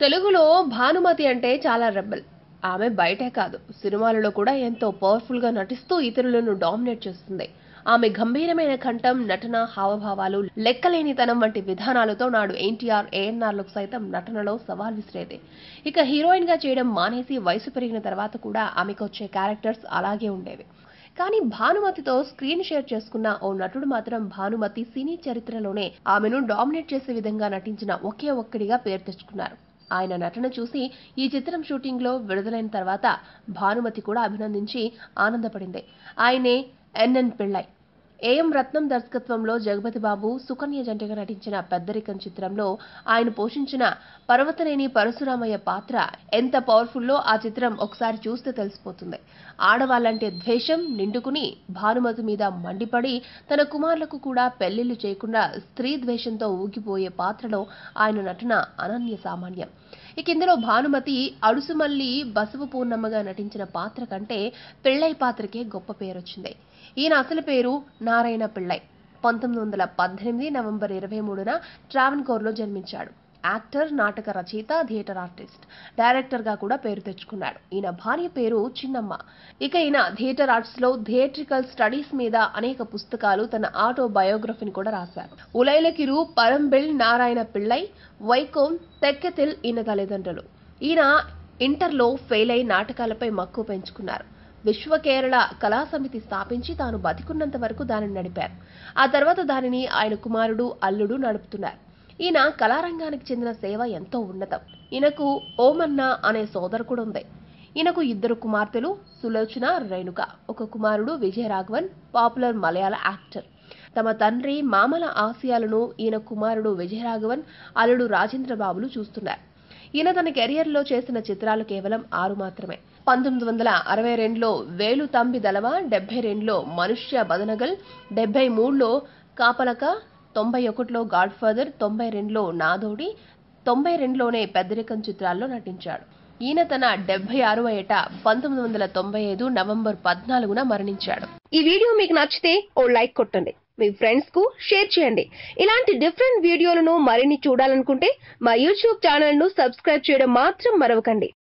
తెలుగులో భానుమతి అంటే చాలా రెబ్బల్ ఆమె బయటే కాదు సినిమాలలో కూడా ఎంతో పవర్ఫుల్ గా నటిస్తూ ఇతరులను డామినేట్ చేస్తుంది ఆమె గంభీరమైన కంఠం నటన హావభావాలు లెక్కలేనితనం వంటి విధానాలతో నాడు ఎన్టీఆర్ ఏఎన్ఆర్లకు సైతం నటనలో సవాల్ విసిరేది ఇక హీరోయిన్ గా చేయడం మానేసి వయసు పెరిగిన తర్వాత కూడా ఆమెకు వచ్చే క్యారెక్టర్స్ అలాగే ఉండేవి కానీ భానుమతితో స్క్రీన్ షేర్ చేసుకున్న ఓ నటుడు మాత్రం భానుమతి సినీ చరిత్రలోనే ఆమెను డామినేట్ చేసే విధంగా నటించిన ఒకే ఒక్కడిగా పేరు తెచ్చుకున్నారు ఆయన నటన చూసి ఈ చిత్రం షూటింగ్ లో విడుదలైన తర్వాత భానుమతి కూడా అభినందించి ఆనందపడింది ఆయనే ఎన్ఎన్ పిళ్ళై ఏఎం రత్నం దర్శకత్వంలో జగపతి బాబు సుకన్య జంటగా నటించిన పెద్దరికం చిత్రంలో ఆయన పోషించిన పర్వతనేని పరశురామయ్య పాత్ర ఎంత పవర్ఫుల్లో ఆ చిత్రం ఒకసారి చూస్తే తెలిసిపోతుంది ఆడవాళ్ళంటే ద్వేషం నిండుకుని భానుమతి మీద మండిపడి తన కుమారులకు కూడా పెళ్లిళ్లు చేయకుండా స్త్రీ ద్వేషంతో ఊగిపోయే పాత్రలో ఆయన నటన అనన్య సామాన్యం ఇక ఇందులో భానుమతి అడుసుమల్లి బసవ పూర్ణమ్మగా నటించిన పాత్ర కంటే పెళ్ళై పాత్రకే గొప్ప పేరొచ్చింది ఈయన అసలు పేరు నారాయణ పిళ్ళై పంతొమ్మిది వందల పద్దెనిమిది నవంబర్ ఇరవై మూడున ట్రావెన్కోర్లో జన్మించాడు యాక్టర్ నాటక రచయిత థియేటర్ ఆర్టిస్ట్ డైరెక్టర్ గా కూడా పేరు తెచ్చుకున్నాడు ఈయన భార్య పేరు చిన్నమ్మ ఇక ఈయన థియేటర్ ఆర్ట్స్ లో థియేట్రికల్ స్టడీస్ మీద అనేక పుస్తకాలు తన ఆటో బయోగ్రఫీని కూడా రాశారు ఉలైలకిరు పరంబిల్ నారాయణ పిళ్ళై వైకోం తెక్కెతిల్ ఈయన తల్లిదండ్రులు ఈయన ఇంటర్లో ఫెయిల్ అయి నాటకాలపై మక్కువ పెంచుకున్నారు విశ్వ కేరళ కళా సమితి స్థాపించి తాను బతికున్నంత వరకు దానిని నడిపారు ఆ తర్వాత దానిని ఆయన కుమారుడు అల్లుడు నడుపుతున్నారు ఈయన కళారంగానికి చెందిన సేవ ఎంతో ఉన్నతం ఈయనకు ఓమన్న అనే సోదరు ఉంది ఈయనకు ఇద్దరు కుమార్తెలు సులోచన రేణుక ఒక కుమారుడు విజయరాఘవన్ పాపులర్ మలయాళ యాక్టర్ తమ తండ్రి మామల ఆశయాలను ఈయన కుమారుడు విజయరాఘవన్ అల్లుడు రాజేంద్ర బాబులు చూస్తున్నారు ఈయన తన కెరియర్లో చేసిన చిత్రాలు కేవలం ఆరు మాత్రమే పంతొమ్మిది వందల అరవై రెండులో వేలు తంబి దళవ డెబ్బై రెండులో మనుష్య బదనగల్ డెబ్బై మూడులో కాపలక తొంభై ఒకటిలో గాడ్ ఫాదర్ తొంభై రెండులో నాదోడి తొంభై రెండులోనే పెద్దరికం చిత్రాల్లో నటించాడు ఈయన తన డెబ్బై ఆరవ ఏట పంతొమ్మిది వందల తొంభై ఐదు నవంబర్ పద్నాలుగున మరణించాడు ఈ వీడియో మీకు నచ్చితే ఓ లైక్ కొట్టండి మీ ఫ్రెండ్స్ కు షేర్ చేయండి ఇలాంటి డిఫరెంట్ వీడియోలను మరిన్ని చూడాలనుకుంటే మా యూట్యూబ్ ఛానల్ ను సబ్స్క్రైబ్ చేయడం మాత్రం మరవకండి